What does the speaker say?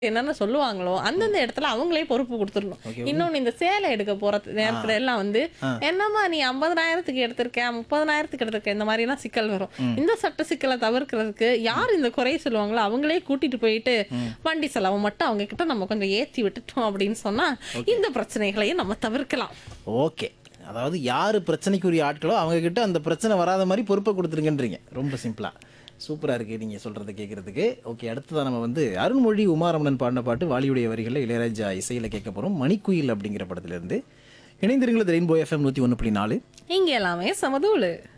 என்னென்ன சொல்லுவாங்களோ அந்தந்த இடத்துல அவங்களே பொறுப்பு கொடுத்துடணும் இன்னொன்னு இந்த சேலை எடுக்க போற நேரத்துல எல்லாம் வந்து என்னம்மா நீ ஐம்பதனாயிரத்துக்கு எடுத்திருக்க முப்பதனாயிரத்துக்கு எடுத்திருக்க இந்த மாதிரி எல்லாம் சிக்கல் வரும் இந்த சட்ட சிக்கலை தவிர்க்கிறதுக்கு யார் இந்த குறைய சொல்லுவாங்களோ அவங்களே கூட்டிட்டு போயிட்டு வண்டி செலவை மட்டும் அவங்க கிட்ட நம்ம கொஞ்சம் ஏத்தி விட்டுட்டோம் அப்படின்னு சொன்னா இந்த பிரச்சனைகளையும் நம்ம தவிர்க்கலாம் ஓகே அதாவது யார் பிரச்சனைக்குரிய ஆட்களோ அவங்க கிட்ட அந்த பிரச்சனை வராத மாதிரி பொறுப்பை கொடுத்துருங்கன்றீங்க ரொம்ப சிம்பிளா சூப்பராக இருக்குது நீங்கள் சொல்கிறத கேட்குறதுக்கு ஓகே அடுத்ததான் நம்ம வந்து அருண்மொழி உமாரமணன் பாடின பாட்டு வாலியுடைய வரிகளில் இளையராஜா இசையில் கேட்க போகிறோம் மணிக்குயில் அப்படிங்கிற படத்துலேருந்து இணைந்திருங்களது ரெயின்போ எஃப்எம் நூற்றி ஒன்று புள்ளி நாலு இங்க எல்லாமே சமதூளு